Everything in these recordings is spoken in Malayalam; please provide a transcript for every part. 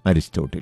അരിസ്റ്റോട്ടിൽ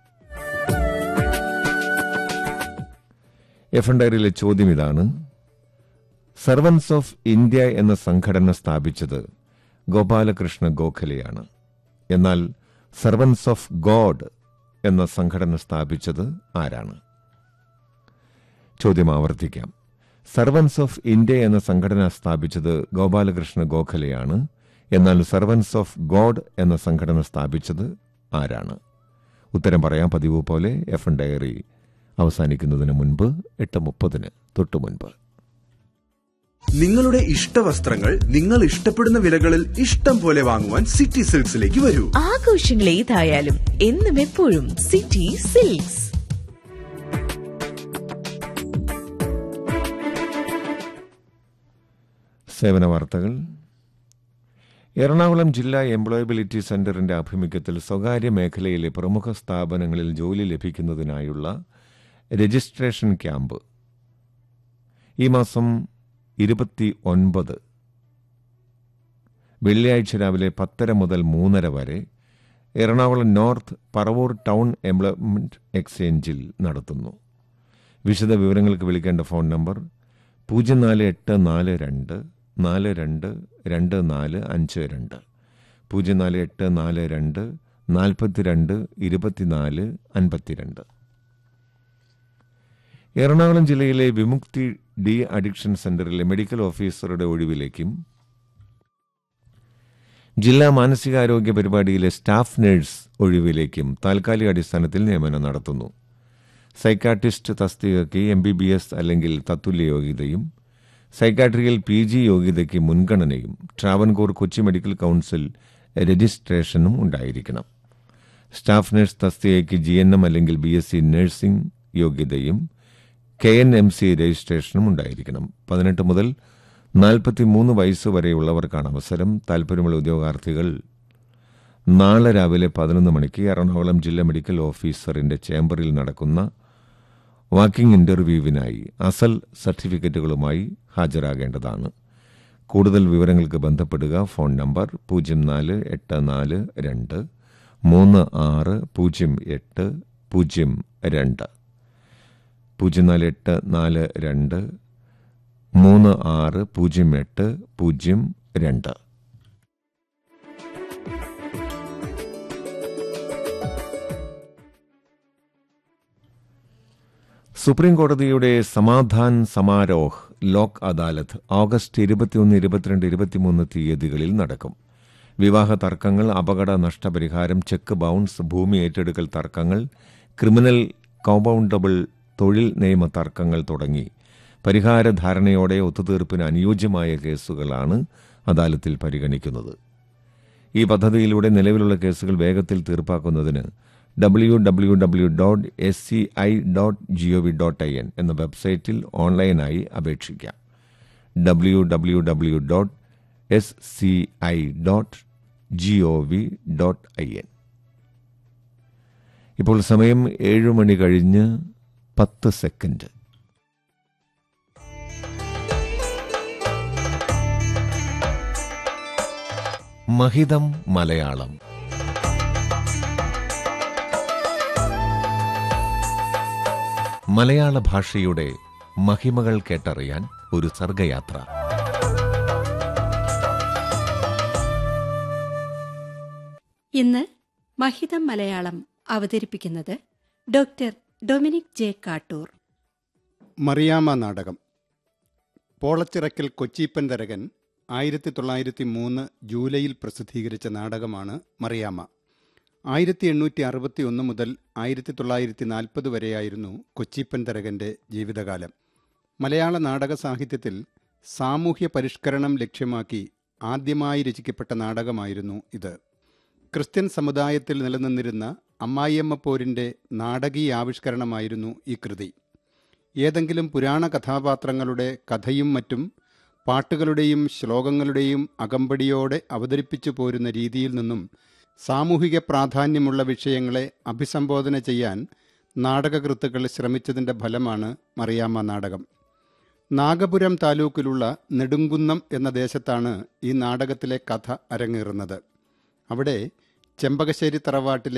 എഫ് ഡയറിയിലെ ചോദ്യം ഇതാണ് സർവൻസ് ഓഫ് ഇന്ത്യ എന്ന സംഘടന സ്ഥാപിച്ചത് ഗോപാലകൃഷ്ണ ഗോഖലെയാണ് എന്നാൽ സർവൻസ് ഓഫ് ഗോഡ് എന്ന സംഘടന സ്ഥാപിച്ചത് ആരാണ് ചോദ്യം ആവർത്തിക്കാം സർവൻസ് ഓഫ് ഇന്ത്യ എന്ന സംഘടന സ്ഥാപിച്ചത് ഗോപാലകൃഷ്ണ ഗോഖലെയാണ് എന്നാൽ സർവൻസ് ഓഫ് ഗോഡ് എന്ന സംഘടന സ്ഥാപിച്ചത് ആരാണ് ഉത്തരം പറയാം പതിവ് പോലെ എഫ് ഡയറി അവസാനിക്കുന്നതിന് മുൻപ് എട്ട് മുപ്പതിന് തൊട്ടു മുൻപ് നിങ്ങളുടെ ഇഷ്ടവസ്ത്രങ്ങൾ നിങ്ങൾ ഇഷ്ടപ്പെടുന്ന വിലകളിൽ ഇഷ്ടം പോലെ വാങ്ങുവാൻ സിറ്റി സിൽക്സിലേക്ക് വരൂ ആഘോഷങ്ങൾ ഏതായാലും എന്നും എപ്പോഴും സിറ്റി സിൽക്സ് സേവന വാർത്തകൾ എറണാകുളം ജില്ലാ എംപ്ലോയബിലിറ്റി സെന്ററിന്റെ ആഭിമുഖ്യത്തിൽ സ്വകാര്യ മേഖലയിലെ പ്രമുഖ സ്ഥാപനങ്ങളിൽ ജോലി ലഭിക്കുന്നതിനായുള്ള രജിസ്ട്രേഷൻ ക്യാമ്പ് ഈ മാസം ഇരുപത്തി ഒൻപത് വെള്ളിയാഴ്ച രാവിലെ പത്തര മുതൽ മൂന്നര വരെ Ernakulam north Paravur town employment എക്സ്ചേഞ്ചിൽ നടത്തുന്നു വിശദ വിവരങ്ങൾക്ക് വിളിക്കേണ്ട ഫോൺ നമ്പർ പൂജ്യം നാല് എട്ട് നാല് രണ്ട് നാല് രണ്ട് രണ്ട് നാല് അഞ്ച് രണ്ട് പൂജ്യം നാല് എട്ട് നാല് രണ്ട് നാൽപ്പത്തിരണ്ട് ഇരുപത്തിനാല് അൻപത്തിരണ്ട് എറണാകുളം ജില്ലയിലെ Vimukthi de addiction centre medical ഓഫീസറുടെ ഒഴിവിലേക്കും ജില്ലാ മാനസികാരോഗ്യ പരിപാടിയിലെ സ്റ്റാഫ് നഴ്സ് ഒഴിവിലേക്കും താൽക്കാലിക അടിസ്ഥാനത്തിൽ നിയമനം നടത്തുന്നു സൈക്കാട്രിസ്റ്റ് തസ്തികയ്ക്ക് എം ബി ബി എസ് അല്ലെങ്കിൽ തത്തുല്യ യോഗ്യതയും സൈക്കാട്രിയിൽ പി ജി യോഗ്യതയ്ക്ക് മുൻഗണനയും ട്രാവൻകൂർ കൊച്ചി മെഡിക്കൽ കൗൺസിൽ രജിസ്ട്രേഷനും ഉണ്ടായിരിക്കണം സ്റ്റാഫ് നഴ്സ് തസ്തികയ്ക്ക് ജി എൻ എം അല്ലെങ്കിൽ ബി എസ് സി നഴ്സിംഗ് യോഗ്യതയും കെ എൻ എം സി രജിസ്ട്രേഷനും ഉണ്ടായിരിക്കണം പതിനെട്ട് മുതൽ നാൽപ്പത്തിമൂന്ന് വയസ്സ് വരെയുള്ളവർക്കാണ് അവസരം താൽപ്പര്യമുള്ള ഉദ്യോഗാർത്ഥികൾ നാളെ രാവിലെ പതിനൊന്ന് മണിക്ക് എറണാകുളം ജില്ലാ മെഡിക്കൽ ഓഫീസറിന്റെ ചേംബറിൽ നടക്കുന്ന വാക്കിംഗ് ഇന്റർവ്യൂവിനായി അസൽ സർട്ടിഫിക്കറ്റുകളുമായി ഹാജരാകേണ്ടതാണ് കൂടുതൽ വിവരങ്ങൾക്ക് ബന്ധപ്പെടുക ഫോൺ നമ്പർ പൂജ്യം നാല് എട്ട് നാല് രണ്ട് മൂന്ന് ആറ് പൂജ്യം എട്ട് പൂജ്യം രണ്ട് പൂജ്യം നാല് എട്ട് നാല് രണ്ട് മൂന്ന് ആറ് പൂജ്യം എട്ട് പൂജ്യം രണ്ട് സുപ്രീം കോടതിയുടെ സമാധാൻ സമാരോഹ് ലോക് അദാലത്ത് ഓഗസ്റ്റ് ഇരുപത്തിയൊന്ന് ഇരുപത്തിരണ്ട് ഇരുപത്തിമൂന്ന് തീയതികളിൽ നടക്കും വിവാഹ തർക്കങ്ങൾ അപകട നഷ്ടപരിഹാരം ചെക്ക് ബൌൺസ് ഭൂമി ഏറ്റെടുക്കൽ തർക്കങ്ങൾ ക്രിമിനൽ കോമ്പൗണ്ടബിൾ തൊഴിൽ നിയമ തർക്കങ്ങൾ തുടങ്ങി പരിഹാര ധാരണയോടെ ഒത്തുതീർപ്പിന് അനുയോജ്യമായ കേസുകളാണ് അദാലത്തിൽ പരിഗണിക്കുന്നത് ഈ പദ്ധതിയിലൂടെ നിലവിലുള്ള കേസുകൾ വേഗത്തിൽ തീർപ്പാക്കുന്നതിന് W W W dot S C I dot gov dot I N എന്ന വെബ്സൈറ്റിൽ ഓൺലൈനായി അപേക്ഷിക്കാം W W W dot S C I dot gov dot I N ഇപ്പോൾ സമയം ഏഴ് മണി കഴിഞ്ഞ് പത്ത് സെക്കൻഡ് മഹിതം മലയാളം മലയാള ഭാഷയുടെ മഹിമകൾ കേട്ടറിയാൻ ഒരു സർഗയാത്ര ഇന്ന് മഹിതം മലയാളം അവതരിപ്പിക്കുന്നത് ഡോക്ടർ ഡൊമിനിക് ജെ കാട്ടൂർ മറിയാമ്മ നാടകം പോളച്ചിറക്കൽ കൊച്ചീപ്പൻ തരകൻ ആയിരത്തി തൊള്ളായിരത്തി മൂന്ന് ജൂലൈയിൽ പ്രസിദ്ധീകരിച്ച നാടകമാണ് മറിയാമ്മ ആയിരത്തി എണ്ണൂറ്റി അറുപത്തി ഒന്ന് മുതൽ ആയിരത്തി തൊള്ളായിരത്തി നാൽപ്പത് വരെയായിരുന്നു കൊച്ചീപ്പൻ തരകന്റെ ജീവിതകാലം മലയാള നാടക സാഹിത്യത്തിൽ സാമൂഹ്യ പരിഷ്കരണം ലക്ഷ്യമാക്കി ആദ്യമായി രചിക്കപ്പെട്ട നാടകമായിരുന്നു ഇത് ക്രിസ്ത്യൻ സമുദായത്തിൽ നിലനിന്നിരുന്ന അമ്മായിയമ്മ പോരിൻ്റെ നാടകീയാവിഷ്കരണമായിരുന്നു ഈ കൃതി ഏതെങ്കിലും പുരാണ കഥാപാത്രങ്ങളുടെ കഥയും മറ്റും പാട്ടുകളുടെയും ശ്ലോകങ്ങളുടെയും അകമ്പടിയോടെ അവതരിപ്പിച്ചു പോരുന്ന രീതിയിൽ നിന്നും സാമൂഹിക പ്രാധാന്യമുള്ള വിഷയങ്ങളെ അഭിസംബോധന ചെയ്യാൻ നാടകകൃത്തുക്കൾ ശ്രമിച്ചതിൻ്റെ ഫലമാണ് മറിയാമ്മ നാടകം നാഗപുരം താലൂക്കിലുള്ള നെടുങ്കുന്നം എന്ന ദേശത്താണ് ഈ നാടകത്തിലെ കഥ അരങ്ങേറുന്നത് അവിടെ ചെമ്പകശ്ശേരി തറവാട്ടിലെ